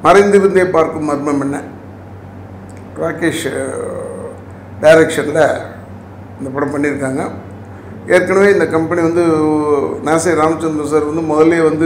மறைந்திருந்தே பார்க்கும் மர்மம் என்ன ராகேஷ் டைரக்ஷனில் இந்த படம் பண்ணியிருக்காங்க ஏற்கனவே இந்த கம்பெனி வந்து நாசை ராமச்சந்திர சார் வந்து முதல்ல வந்து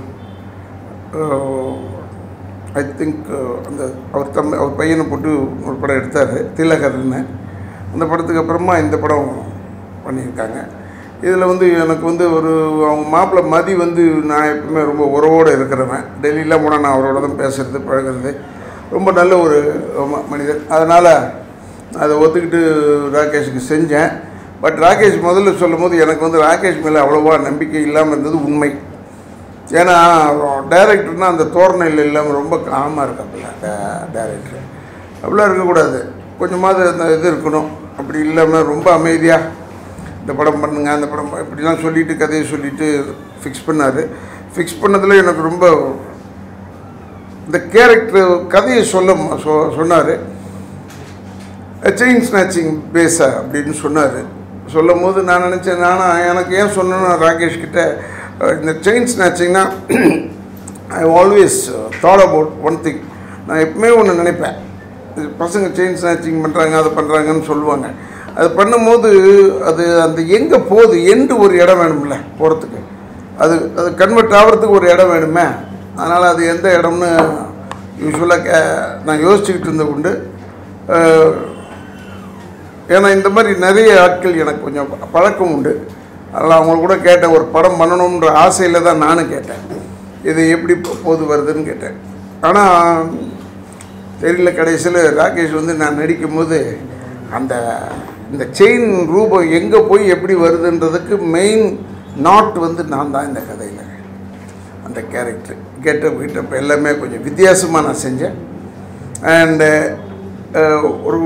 ஐ திங்க் அந்த அவர் தம் அவர் பையனை போட்டு ஒரு படம் எடுத்தார் திலகர்னு அந்த படத்துக்கு அப்புறமா இந்த படம் பண்ணியிருக்காங்க இதில் வந்து எனக்கு வந்து ஒரு அவங்க மாப்பிள்ளை மதி வந்து நான் எப்பவுமே ரொம்ப உறவோடு இருக்கிறவன் டெல்லியில் போனால் நான் அவரோட தான் பேசுகிறது பழகிறது ரொம்ப நல்ல ஒரு ம- மனிதர் அதனால் அதை ஒத்துக்கிட்டு ராகேஷுக்கு செஞ்சேன் பட் ராகேஷ் முதல்ல சொல்லும் போது எனக்கு வந்து ராகேஷ் மேலே அவ்வளோவா நம்பிக்கை இல்லாமல் இருந்தது உண்மை ஏன்னா டைரக்டர்னால் அந்த தோரணையில் இல்லாமல் ரொம்ப காமாக இருக்காப்புல டைரக்டர் அப்படிலாம் இருக்கக்கூடாது கொஞ்சமாவது அந்த இது இருக்கணும் அப்படி இல்லாமல் ரொம்ப அமைதியாக இந்த படம் பண்ணுங்க அந்த படம் ப- இப்படிலாம் சொல்லிட்டு கதையை சொல்லிட்டு ஃபிக்ஸ் பண்ணார் ஃபிக்ஸ் பண்ணதில் எனக்கு ரொம்ப இந்த கேரக்டர் கதையை சொல்ல ம- சொ சொன்னார் செயின் ஸ்நாச்சிங் பேஸா அப்படின்னு சொன்னார் சொல்லும் போது நான் நினச்சேன் நானும் எனக்கு ஏன் சொன்னேன்னா ராகேஷ் கிட்ட அஹ், இந்த செயின் ஸ்நாச்சிங்னா I always thought about one thing நான் எப்பவுமே ஒன்று நினைப்பேன் இது பசங்க செயின் ஸ்நாச்சிங் பண்ணுறாங்க அதை பண்ணுறாங்கன்னு சொல்லுவாங்க அது பண்ணும்போது அது அந்த எங்கே போகுது எண்டு ஒரு இடம் வேணும்ல போகிறதுக்கு அது அது கன்வெர்ட் ஆகிறதுக்கு ஒரு இடம் வேணுமே அதனால் அது எந்த இடம்னு யூஸ்வலாக கே நான் யோசிச்சுக்கிட்டு இருந்த உண்டு அஹ், ஏன்னா இந்த மாதிரி நிறைய ஆட்கள் எனக்கு கொஞ்சம் ப- பழக்கம் உண்டு அதனால் அவங்க கூட கேட்டேன் ஒரு படம் பண்ணணுன்ற ஆசையில் தான் நானும் கேட்டேன் இது எப்படி போ- போது வருதுன்னு கேட்டேன் ஆனால் தெரியல கடைசியில் ராகேஷ் வந்து நான் நடிக்கும்போது அந்த இந்த செயின் ரூபம் எங்கே போய் எப்படி வருதுன்றதுக்கு மெயின் நாட் வந்து நான் தான் இந்த கதையில் அந்த கேரக்டர் கெட்டப் கிட்டப் எல்லாமே கொஞ்சம் வித்தியாசமாக நான் செஞ்சேன் அண்டு ஒரு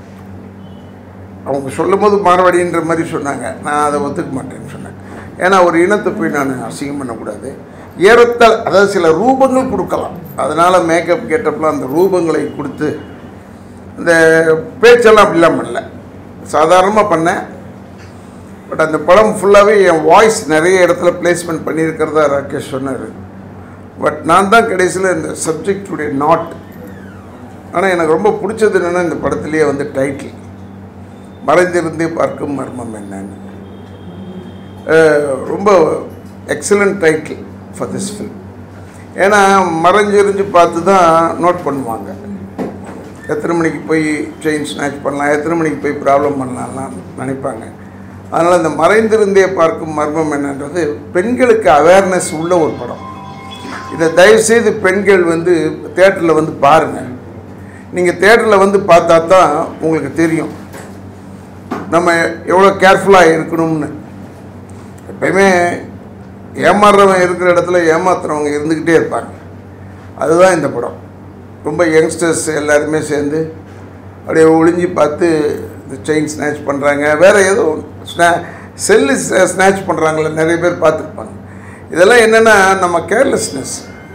அவங்க சொல்லும் போது மார்வாடின்ற மாதிரி சொன்னாங்க நான் அதை ஒத்துக்க மாட்டேன்னு சொன்னேன் ஏன்னா ஒரு இனத்தை போய் நான் அசிங்கம் பண்ணக்கூடாது ஏறத்தால் அதாவது சில ரூபங்கள் கொடுக்கலாம் அதனால் மேக்கப் கெட்டப்லாம் அந்த ரூபங்களை கொடுத்து இந்த பேச்செல்லாம் அப்படிலாம் பண்ணல சாதாரணமாக பண்ணேன் பட் அந்த படம் ஃபுல்லாகவே என் வாய்ஸ் நிறைய இடத்துல பிளேஸ்மெண்ட் பண்ணியிருக்கிறதா ராகேஷ் சொன்னார் பட் நான் தான் கடைசியில் இந்த சப்ஜெக்டுடைய நாட் ஆனால் எனக்கு ரொம்ப பிடிச்சது என்னென்னா இந்த படத்துலேயே வந்து டைட்டில் மறைந்திருந்தே பார்க்கும் மர்மம் என்னன்னு அஹ் ரொம்ப excellent title for this film ஏன்னா மறைஞ்சிருந்து பார்த்து தான் நோட் பண்ணுவாங்க எத்தனை மணிக்கு போய் செயின் ஸ்நாச் பண்ணலாம் எத்தனை மணிக்கு போய் ப்ராப்ளம் பண்ணலாம்லாம் நினைப்பாங்க அதனால் இந்த மறைந்திருந்தே பார்க்கும் மர்மம் என்னன்றது பெண்களுக்கு அவேர்னஸ் உள்ள ஒரு படம் இதை தயவுசெய்து பெண்கள் வந்து தேட்டரில் வந்து பாருங்கள் நீங்கள் தேட்டரில் வந்து பார்த்தா தான் உங்களுக்கு தெரியும் நம்ம எவ்வளோ கேர்ஃபுல்லாக இருக்கணும்னு எப்பயுமே ஏமாறுறவன் இருக்கிற இடத்துல ஏமாத்துறவங்க இருந்துக்கிட்டே இருப்பாங்க அதுதான் இந்த படம் ரொம்ப யங்ஸ்டர்ஸ் எல்லாருமே சேர்ந்து அப்படியே ஒளிஞ்சு பார்த்து இந்த செயின் ஸ்நாச் பண்ணுறாங்க வேறு ஏதோ ஸ்நா செல்லு ஸ்நாச் பண்ணுறாங்களே நிறைய பேர் பார்த்துருப்பாங்க இதெல்லாம் என்னென்னா நம்ம கேர்லெஸ்னஸ்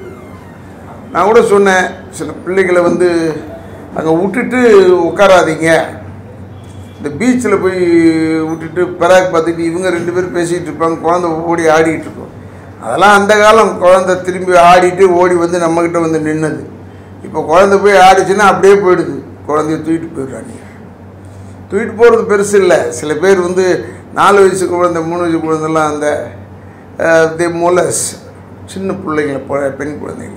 நான் கூட சொன்னேன் சில பிள்ளைகளை வந்து அங்கே விட்டுட்டு உட்காராதீங்க இந்த பீச்சில் போய் விட்டுட்டு பராக் பார்த்துட்டு இவங்க ரெண்டு பேரும் பேசிகிட்டு இருப்பாங்க குழந்தை ஓடி ஆடிட்டு இருக்கும் அதெல்லாம் அந்த காலம் குழந்தை திரும்பி ஆடிட்டு ஓடி வந்து நம்மக்கிட்ட வந்து நின்னது இப்போ குழந்தை போய் ஆடிச்சுன்னா அப்படியே போயிடுது குழந்தைய தூக்கிட்டு போயிடுறாங்க தூக்கிட்டு போகிறது பெருசு இல்லை சில பேர் வந்து நாலு வயசு குழந்தை மூணு வயசு குழந்தைலாம் அந்த தி மோலஸ் சின்ன பிள்ளைங்கள பொ- பெண் குழந்தைங்கள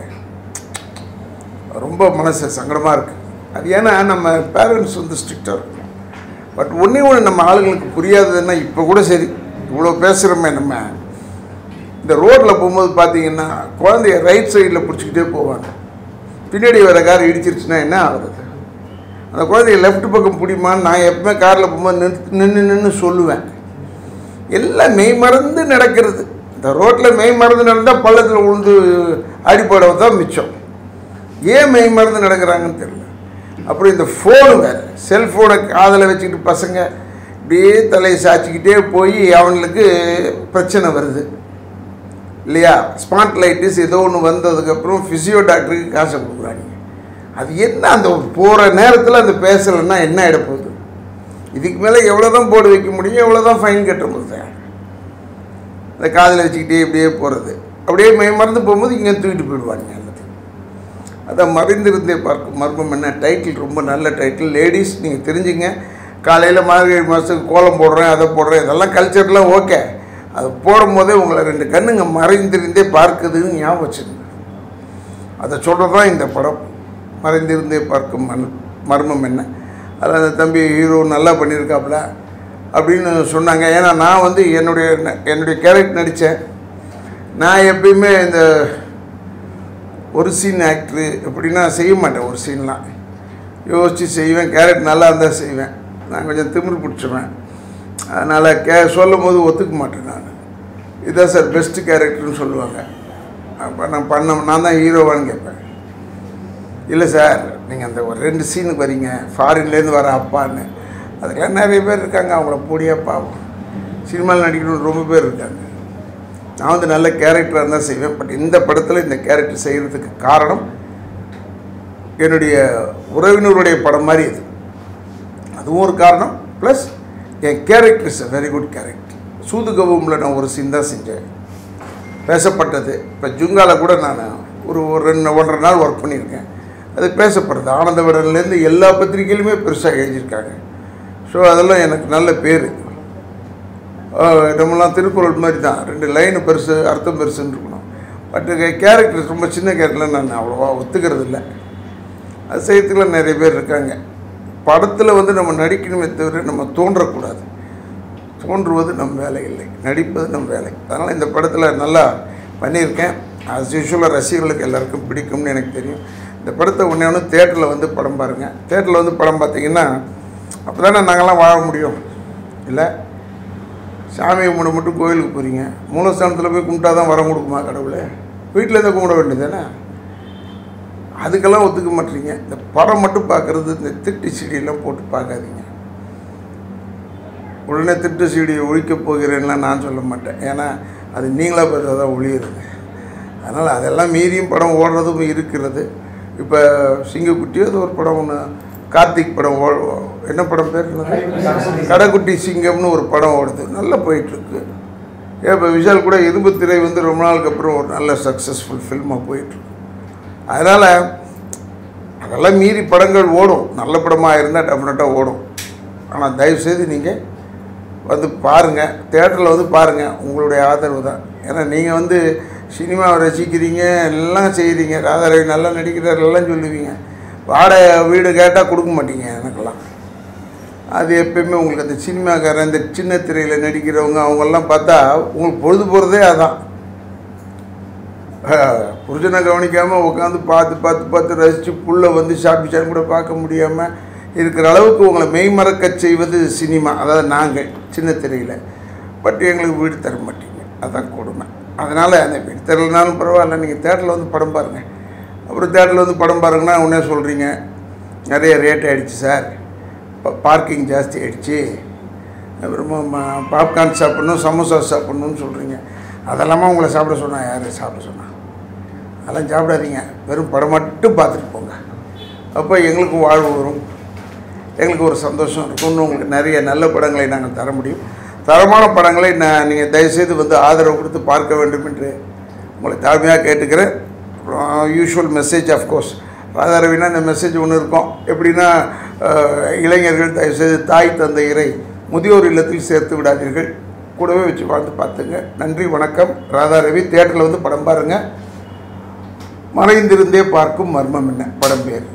ரொம்ப மனசு சங்கடமாக இருக்குது அது ஏன்னா நம்ம பேரண்ட்ஸ் வந்து ஸ்ட்ரிக்டாக இருக்கணும் பட் ஒன்றே ஒன்று நம்ம ஆளுங்களுக்கு புரியாததுன்னா இப்போ கூட சரி இவ்வளோ பேசுகிறோமே நம்ம இந்த ரோட்டில் போகும்போது பார்த்தீங்கன்னா குழந்தைய ரைட் சைடில் பிடிச்சிக்கிட்டே போவாங்க பின்னாடி வர கார் இடிச்சிருச்சுன்னா என்ன ஆகுறது அந்த குழந்தைய லெஃப்ட் பக்கம் பிடிமான்னு நான் எப்பவுமே காரில் போகும்போது நிறுத்து நின்று நின்று சொல்லுவேன் எல்லாம் மெய் மறந்து நடக்கிறது இந்த ரோட்டில் மெய் மறந்து நடந்தால் பள்ளத்தில் விழுந்து அடிப்படை தான் மிச்சம் ஏன் மெய் மறந்து நடக்கிறாங்கன்னு தெரியல அப்புறம் இந்த ஃபோனு வேறு செல்ஃபோனை காதில் வச்சுக்கிட்டு பசங்க இப்படியே தலையை சாய்ச்சிக்கிட்டே போய் அவங்களுக்கு பிரச்சனை வருது இல்லையா ஸ்மார்ட் லைட்டிஸ் ஏதோ ஒன்று வந்ததுக்கப்புறம் ஃபிசியோ டாக்டருக்கு காசை கொடுக்குறாங்க அது என்ன அந்த போகிற நேரத்தில் அந்த பேசலைன்னா என்ன ஆகிட போகுது இதுக்கு மேலே எவ்வளோ தான் போர்டு வைக்க முடியும் எவ்வளோ தான் ஃபைன் கட்ட முடியும் அந்த காதில் வச்சுக்கிட்டே இப்படியே போகிறது அப்படியே மெய் மறந்து போகும்போது இங்கே தூக்கிட்டு போயிடுவாங்க எல்லாத்தையும் அதான் மறைந்திருந்தே பார்க்கும் மர்மம் என்ன டைட்டில் ரொம்ப நல்ல டைட்டில் லேடிஸ் நீங்கள் தெரிஞ்சுங்க காலையில் மார்கழி மாதத்துக்கு கோலம் போடுறேன் அதை போடுறேன் இதெல்லாம் கல்ச்சர்லாம் ஓகே அது போடும்போதே உங்களை ரெண்டு கண்ணுங்க மறைந்திருந்தே பார்க்குதுன்னு ஞாபகம் வச்சுருங்க அதை சொல்கிறது தான் இந்த படம் மறைந்திருந்தே பார்க்கும் மன் மர்மம் என்ன அதில் அந்த தம்பி ஹீரோ நல்லா பண்ணியிருக்காப்புல அப்படின்னு சொன்னாங்க ஏன்னா நான் வந்து என்னுடைய என்னுடைய கேரக்டர் நடித்தேன் நான் எப்பயுமே இந்த ஒரு சீன் ஆக்டரு எப்படின்னா செய்ய மாட்டேன் ஒரு சீன்லாம் யோசித்து செய்வேன் கேரக்டர் நல்லா இருந்தால் செய்வேன் நான் கொஞ்சம் திமிரு பிடிச்சிருவேன் அதனால் கே சொல்லும் போது ஒத்துக்க மாட்டேன் நான் இதான் சார் பெஸ்ட்டு கேரக்டர்னு சொல்லுவாங்க அப்போ நான் பண்ண நான் தான் ஹீரோவான்னு கேட்பேன் இல்லை சார் நீங்கள் அந்த ஒரு ரெண்டு சீனுக்கு வரீங்க ஃபாரின்லேருந்து வர அப்பான்னு அதுக்கெல்லாம் நிறைய பேர் இருக்காங்க அவங்கள பொடியா பாவம் சினிமாவில் நடிக்கணும்னு ரொம்ப பேர் இருக்காங்க நான் வந்து நல்ல கேரக்டராக இருந்தால் செய்வேன் பட் இந்த படத்தில் இந்த கேரக்டர் செய்கிறதுக்கு காரணம் என்னுடைய உறவினருடைய படம் மாதிரி இது அதுவும் ஒரு காரணம் ப்ளஸ் என் character is a very good character சூதுகவுமில் நான் ஒரு சீன் தான் செஞ்சேன் பேசப்பட்டது இப்போ ஜுங்கால கூட நான் ஒரு ஒரு ரெண்டு ஒன்றரை நாள் ஒர்க் பண்ணியிருக்கேன் அது பேசப்படுது ஆனந்த விடன்லேருந்து எல்லா பத்திரிகையிலுமே பெருசாக எழுதியிருக்காங்க ஸோ அதெல்லாம் எனக்கு நல்ல பேர் நம்மளாம் திருக்குறள் மாதிரி தான் ரெண்டு லைனு பெருசு அர்த்தம் பெருசுன்னு இருக்கணும் பட் கேரக்டர் ரொம்ப சின்ன கேரக்டரில் நான் அவ்வளோவா ஒத்துக்கிறது இல்லை அது செய்யறதுக்குள்ள நிறைய பேர் இருக்காங்க படத்தில் வந்து நம்ம நடிக்கணுமே தவிர நம்ம தோன்றக்கூடாது தோன்றுவது நம் வேலை இல்லை நடிப்பது நம் வேலை அதனால் இந்த படத்தில் நல்லா பண்ணியிருக்கேன் as யூஷுவலாக ரசிகர்களுக்கு எல்லாருக்கும் பிடிக்கும்னு எனக்கு தெரியும் இந்த படத்தை ஒன்றே ஒன்று தேட்டரில் வந்து படம் பாருங்கள் தேட்டரில் வந்து படம் பார்த்தீங்கன்னா அப்போ தானே நாங்கள்லாம் வாழ முடியும் இல்லை சாமி கும்பிட மட்டும் கோயிலுக்கு போகிறீங்க மூலஸ்தானத்தில் போய் கும்பிட்டா தான் வரம் கொடுக்குமா கடவுளே வீட்டில் இருந்து கும்பிட வேண்டியது தானே அதுக்கெல்லாம் ஒத்துக்க மாட்டீங்க இந்த படம் மட்டும் பார்க்குறது இந்த திட்டு சீடியெல்லாம் போட்டு பார்க்காதீங்க உடனே திட்டு சீடியை ஒழிக்கப் போகிறேன்லாம் நான் சொல்ல மாட்டேன் ஏன்னா அது நீங்களாக பார்த்தா தான் ஒழியிறது அதனால் அதெல்லாம் மீறியும் படம் ஓடுறதும் இருக்கிறது இப்போ சிங்கக்குட்டி அது ஒரு படம் ஒன்று கார்த்திக் படம் ஓ என்ன படம் பேர் என்னது கடைக்குட்டி சிங்கம்னு ஒரு படம் ஓடுது நல்லா போயிட்டுருக்கு ஏன் இப்போ விஷால் கூட இரும்பு திரை வந்து ரொம்ப நாளுக்கு அப்புறம் ஒரு நல்ல சக்ஸஸ்ஃபுல் ஃபில்மாக போயிட்டுருக்கு அதனால் அதெல்லாம் மீறி படங்கள் ஓடும் நல்ல படமாக இருந்தால் டெஃபினட்டாக ஓடும் ஆனால் தயவுசெய்து நீங்கள் வந்து பாருங்கள் தேட்டரில் வந்து பாருங்கள் உங்களுடைய ஆதரவு தான் ஏன்னா நீங்கள் வந்து சினிமாவை ரசிக்கிறீங்க எல்லாம் செய்கிறீங்க ராதாரவி நல்லா நடிக்கிறார் எல்லாம் சொல்லுவீங்க வாடகை வீடு கேட்டால் கொடுக்க மாட்டீங்க எனக்கெல்லாம் அது எப்பயுமே உங்களுக்கு அந்த சினிமாக்காரன் இந்த சின்ன திரையில் நடிக்கிறவங்க அவங்கெல்லாம் பார்த்தா உங்களுக்கு பொழுது போகிறதே அதான் புருஷனை கவனிக்காமல் உட்காந்து பார்த்து பார்த்து பார்த்து ரசித்து புல்லை வந்து ஷாப்பிச்சான் கூட பார்க்க முடியாமல் இருக்கிற அளவுக்கு உங்களை மெய்மறக்கச் செய்வது சினிமா அதாவது நாங்கள் சின்ன திரையில் பட் எங்களுக்கு வீடு தர மாட்டீங்க அதான் கொடுமை அதனால் அந்த வீடு தரலனாலும் பரவாயில்ல நீங்கள் தேட்டரில் வந்து படம் பாருங்கள் அப்புறம் தேட்டரில் வந்து படம் பாருங்கன்னா உடனே சொல்கிறீங்க நிறைய ரேட் ஆகிடுச்சு சார் பார்க்கிங் ஜாஸ்தி ஆகிடுச்சு அப்புறமா பாப்கார்ன் சாப்பிட்ணும் சமோசா சாப்பிட்ணுன்னு சொல்கிறீங்க அதெல்லாமா உங்களை சாப்பிட சொன்னா யார் சாப்பிட சொன்னா அதெல்லாம் சாப்பிடாதீங்க வெறும் படம் மட்டும் பார்த்துட்டு போங்க அப்போ எங்களுக்கு வாழ்வு வரும் எங்களுக்கு ஒரு சந்தோஷம் இருக்கும் இன்னும் உங்களுக்கு நிறைய நல்ல படங்களை நாங்கள் தர முடியும் தரமான படங்களை நான் நீங்கள் தயவுசெய்து வந்து ஆதரவு கொடுத்து பார்க்க வேண்டும் என்று உங்களை தாழ்மையாக கேட்டுக்கிறேன் அப்புறம் யூஷுவல் மெசேஜ் ஆஃப்கோர்ஸ் ராதாரவினா இந்த மெசேஜ் ஒன்று இருக்கும் எப்படின்னா அஹ், இளைஞர்கள் தயவுசெய்து தாய் தந்தையரை முதியோர் இல்லத்தில் சேர்த்து விடாதீர்கள் கூடவே வச்சு வாழ்ந்து பார்த்துங்க நன்றி வணக்கம் ராதாரவி தேட்டரில் வந்து படம் பாருங்கள் மறைந்திருந்தே பார்க்கும் மர்மம் என்ன படம் பேர்